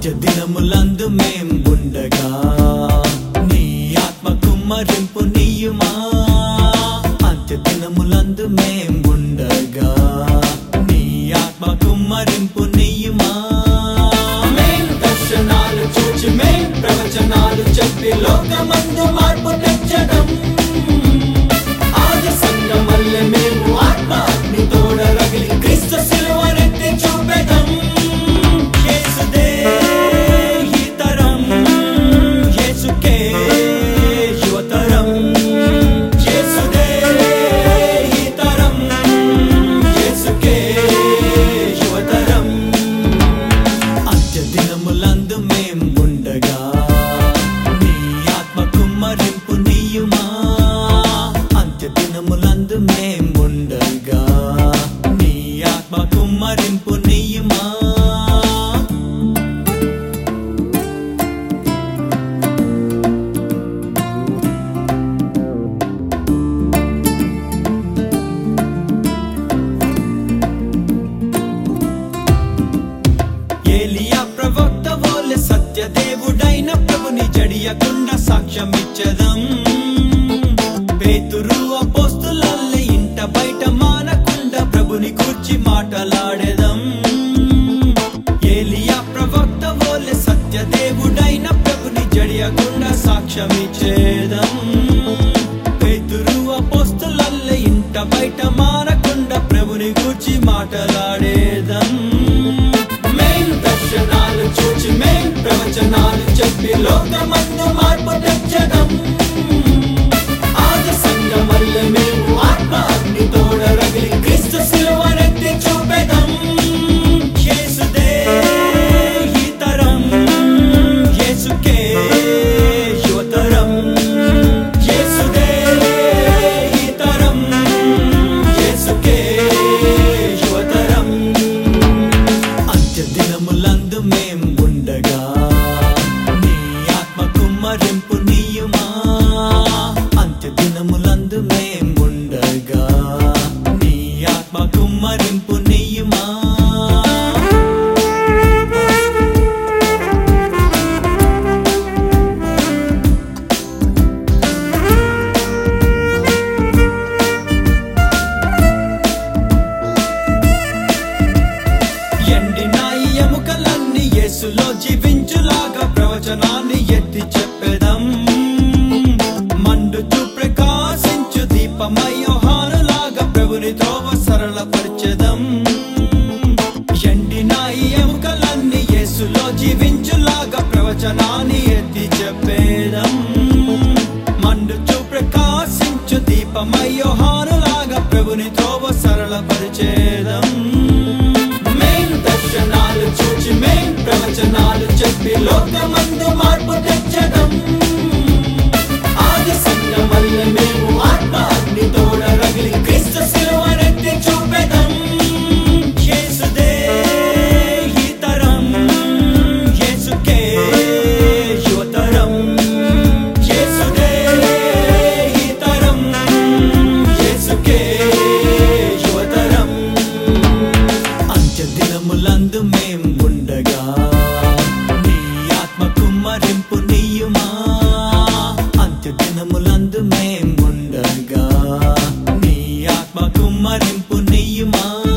అంత్య దినములందు మేం ఉండగా నీ ఆత్మ కుమ్మరింపు నీయుమా అంత్య దినములందు మేం ఉండగా నీ ఆత్మ కుమ్మరింపు నీయుమా మేం దర్శనాలు చూచి మేం ప్రవచనాలు చెప్పి లోకమందు మార్పు తెచ్చడం ఆది సంగమల్లె మేము ఆత్మ అగ్ని తోడ రగిలి క్రీస్తు సిలువనెత్తి చూపెదం యేసుదే ఈ తరం యేసుకే యువతరం యేసుదే ఈ తరం యేసుకే యువతరం అంత్య దినములందు మేం ఉండగా నీ ఆత్మ కుమ్మరింపు నీయుమా అంత్య దినములందు మేం ఉండగా నీ ఆత్మ కుమ్మరింపు నీయుమా ఏలియా ప్రవక్త వోలె సత్యదేవుడైన ప్రభుని జడియకుండా సాక్ష్యం ఇచ్చదం పేతురు అపోస్తులల్లే ఇంట బయట మానకుండా ప్రభుని కూర్చి మాటలాడేదం ఏలియా ప్రవక్త వోలె సత్యదేవుడైన ప్రభుని జడియకుండా సాక్ష్యం ఇచ్చేదం పేతురు అపోస్తులల్లే ఇంట బయట మానకుండా ప్రభుని కూర్చి మాటలాడేదం మేం దర్శనాలు చూచి మేం ప్రవచనాలు చెప్పి లోకమందు మార్పు తెచ్చడం ఆది సంగమల్లె మేము ఆత్మ అగ్ని తోడ రగిలి క్రీస్తు సిలువనెత్తి చూపెదం యేసుదే ఈ తరం యేసుకే యువతరం యేసుదే ఈ తరం యేసుకే యువతరం అంత్య దినములందు మేం ఉండగా నీ ఆత్మ కుమ్మరింపు నీయుమా అంత్య దినములందు మేం ఉండగా నీ ఆత్మ కుమ్మరింపు నీయుమా ఎండిన ఈ ఎముకలన్నీ యేసులో జీవించులాగా ప్రవచనాన్ని ఎత్తి చెప్పెదం మండుచు ప్రకాశించు దీపమయోహానులాగా ప్రభుని త్రోవ సరళపరచెదం ఎండిన ఈ ఎముకలన్నీ యేసులో జీవించులాగా ప్రవచనాన్ని ఎత్తి చెప్పేదం మండుచు ప్రకాశించు దీపమయోహానులాగా ప్రభుని త్రోవ సరళపరిచేదం మేం దర్శనాలు చూచి మేం ప్రవచనాలు చెప్పి లోకమందు మార్పు తెచ్చడం ఆది సంగమల్లె మేము ఆత్మ అగ్ని తోడ రగిలి క్రీస్తు సిలువనెత్తి చూపెదం యేసుదే ఈ తరం యేసుకే యువతరం యేసుదే ఈ తరం యేసుకే యువతరం అంత్య దినములందు మేం ఉండగా నీ ఆత్మ కుమ్మరింపు నీయుమా అంత్య దినములందు మేం ఉండగా నీ ఆత్మ కుమ్మరింపు నీయుమా